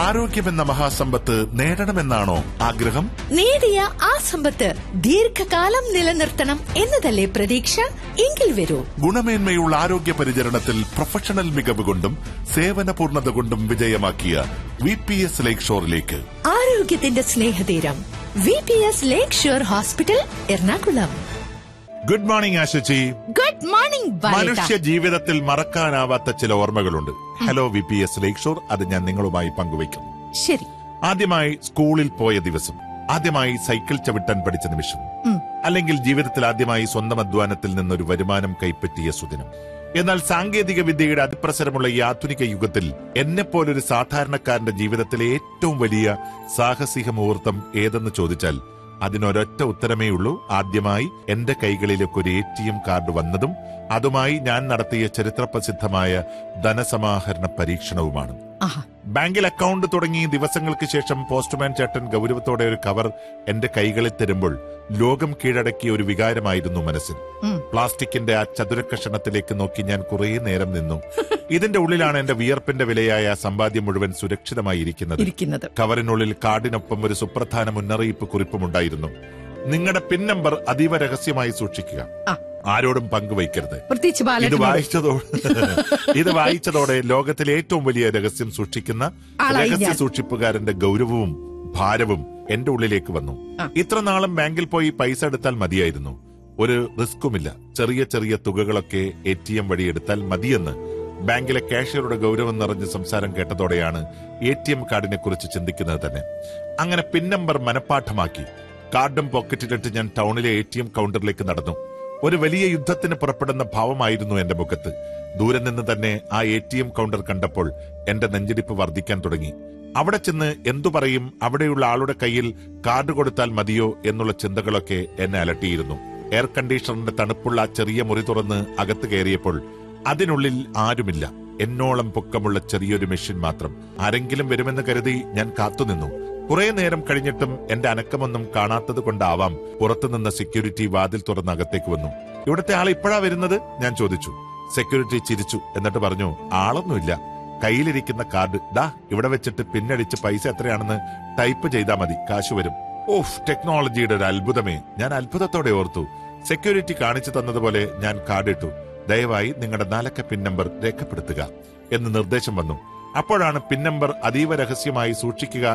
ആരോഗ്യമെന്ന മഹാസമ്പത്ത് നേടണമെന്നാണോ ആഗ്രഹം നേടിയ ആ സമ്പത്ത് ദീർഘകാലം നിലനിർത്തണം എന്നതല്ലേ പ്രതീക്ഷ എങ്കിൽ വരൂ ഗുണമേന്മയുള്ള ആരോഗ്യ പരിചരണത്തിൽ പ്രൊഫഷണൽ മികവ് കൊണ്ടും സേവന പൂർണ്ണത കൊണ്ടും വിജയമാക്കിയ വി പി എസ് ലേക്ക് ഷോറിലേക്ക് ആരോഗ്യത്തിന്റെ സ്നേഹതീരം V P S Lakeshore hospital Ernakulam good morning ആശുചി ഗുഡ് മോർണിംഗ് മനുഷ്യ ജീവിതത്തിൽ മറക്കാനാവാത്ത ചില ഓർമ്മകളുണ്ട് hello V P S Lakeshore അത് ഞാൻ നിങ്ങളുമായി പങ്കുവയ്ക്കും ശരി ആദ്യമായി സ്കൂളിൽ പോയ ദിവസം ആദ്യമായി സൈക്കിൾ ചവിട്ടാൻ പഠിച്ച നിമിഷം അല്ലെങ്കിൽ ജീവിതത്തിൽ ആദ്യമായി സ്വന്തം അധ്വാനത്തിൽ നിന്നൊരു വരുമാനം കൈപ്പറ്റിയ സുദിനം എന്നാൽ സാങ്കേതിക വിദ്യയുടെ അതിപ്രസരമുള്ള ഈ ആധുനിക യുഗത്തിൽ എന്നെപ്പോലൊരു സാധാരണക്കാരന്റെ ജീവിതത്തിലെ ഏറ്റവും വലിയ സാഹസിക മുഹൂർത്തം ഏതെന്ന് ചോദിച്ചാൽ അതിനൊരൊറ്റ ഉത്തരമേ ഉള്ളൂ ആദ്യമായി എന്റെ കൈകളിലേക്ക് ഒരു എ ടി എം കാർഡ് വന്നതും അതുമായി ഞാൻ നടത്തിയ ചരിത്രപ്രസിദ്ധമായ ധനസമാഹരണ പരീക്ഷണവുമാണ് ആഹാ ബാങ്കിൽ അക്കൗണ്ട് തുടങ്ങി ദിവസങ്ങൾക്ക് ശേഷം പോസ്റ്റ്മാൻ ചേട്ടൻ ഗൗരവത്തോടെ ഒരു കവർ എന്റെ കൈകളിൽ തരുമ്പോൾ ലോകം കീഴടക്കിയ ഒരു വികാരമായിരുന്നു മനസ്സിൽ ഉം. പ്ലാസ്റ്റിക്കിന്റെ ആ ചതുരക്കഷണത്തിലേക്ക് നോക്കി ഞാൻ കുറേ നേരം നിന്നു ഇതിന്റെ ഉള്ളിലാണ് എന്റെ വിയർപ്പിന്റെ വിലയായ സമ്പാദ്യം മുഴുവൻ സുരക്ഷിതമായി ഇരിക്കുന്നത് ഇരിക്കുന്നത് കവറിനുള്ളിൽ കാർഡിനൊപ്പം ഒരു സുപ്രധാന മുന്നറിയിപ്പ് കുറിപ്പുമുണ്ടായിരുന്നു നിങ്ങളുടെ പിൻ നമ്പർ അതീവ രഹസ്യമായി സൂക്ഷിക്കുക ആ. ആരോടും പങ്കുവയ്ക്കരുത് പ്രത്യേകിച്ച് ഇത് ബാലൻ വായിച്ചതോടെ ഇത് വായിച്ചതോടെ ലോകത്തിലെ ഏറ്റവും വലിയ രഹസ്യം സൂക്ഷിക്കുന്ന ആളായി രഹസ്യ ഞാൻ. സൂക്ഷിപ്പുകാരന്റെ ഗൗരവവും ഭാരവും എന്റെ ഉള്ളിലേക്ക് വന്നു ആ. ഇത്ര നാളും ബാങ്കിൽ പോയി പൈസ എടുത്താൽ മതിയായിരുന്നു ഒരു റിസ്ക്കുമില്ല ചെറിയ ചെറിയ തുകകളൊക്കെ എ ടി എം വഴി എടുത്താൽ മതിയെന്ന് ബാങ്കിലെ കാഷ്യറുടെ ഗൗരവം നിറഞ്ഞ സംസാരം കേട്ടതോടെയാണ് എ ടി എം കാർഡിനെ കുറിച്ച് ചിന്തിക്കുന്നത് തന്നെ അങ്ങനെ പിൻ നമ്പർ മനഃപ്പാഠമാക്കി കാർഡും പോക്കറ്റിലിട്ട് ഞാൻ ടൗണിലെ എ ടി എം കൗണ്ടറിലേക്ക് നടന്നു ഒരു വലിയ യുദ്ധത്തിന് പുറപ്പെടുന്ന ഭാവമായിരുന്നു എന്റെ മുഖത്ത് ദൂരെ നിന്ന് തന്നെ ആ എ ടി എം കൗണ്ടർ കണ്ടപ്പോൾ എന്റെ നെഞ്ചിടിപ്പ് വർദ്ധിക്കാൻ തുടങ്ങി അവിടെ ചെന്ന് എന്തു പറയും അവിടെയുള്ള ആളുടെ കയ്യിൽ കാർഡ് കൊടുത്താൽ മതിയോ എന്നുള്ള ചിന്തകളൊക്കെ എന്നെ അലട്ടിയിരുന്നു എയർ കണ്ടീഷണറിന്റെ തണുപ്പുള്ള ആ ചെറിയ മുറി തുറന്ന് അകത്ത് കയറിയപ്പോൾ അതിനുള്ളിൽ ആരുമില്ല എന്നോളം പൊക്കമുള്ള ചെറിയൊരു മെഷീൻ മാത്രം ആരെങ്കിലും വരുമെന്ന് കരുതി ഞാൻ കാത്തുനിന്നു കുറെ നേരം കഴിഞ്ഞിട്ടും എന്റെ അനക്കമൊന്നും കാണാത്തത് കൊണ്ടാവാം പുറത്തുനിന്ന സെക്യൂരിറ്റി വാതിൽ തുറന്ന് അകത്തേക്ക് വന്നു ഇവിടുത്തെ ആൾ ഇപ്പോഴാ വരുന്നത് ഞാൻ ചോദിച്ചു സെക്യൂരിറ്റി ചിരിച്ചു എന്നിട്ട് പറഞ്ഞു ആളൊന്നുമില്ല കയ്യിലിരിക്കുന്ന കാർഡ് ദാ ഇവിടെ വെച്ചിട്ട് പിന്നടിച്ച് പൈസ എത്രയാണെന്ന് ടൈപ്പ് ചെയ്താൽ മതി കാശ് വരും ഓഫ് ടെക്നോളജിയുടെ ഒരു അത്ഭുതമേ ഞാൻ അത്ഭുതത്തോടെ ഓർത്തു സെക്യൂരിറ്റി കാണിച്ചു തന്നതുപോലെ ഞാൻ കാർഡ് ഇട്ടു ദയവായി നിങ്ങളുടെ നാലക്ക പിൻ നമ്പർ രേഖപ്പെടുത്തുക എന്ന് നിർദ്ദേശം വന്നു അപ്പോഴാണ് പിൻ നമ്പർ അതീവ രഹസ്യമായി സൂക്ഷിക്കുക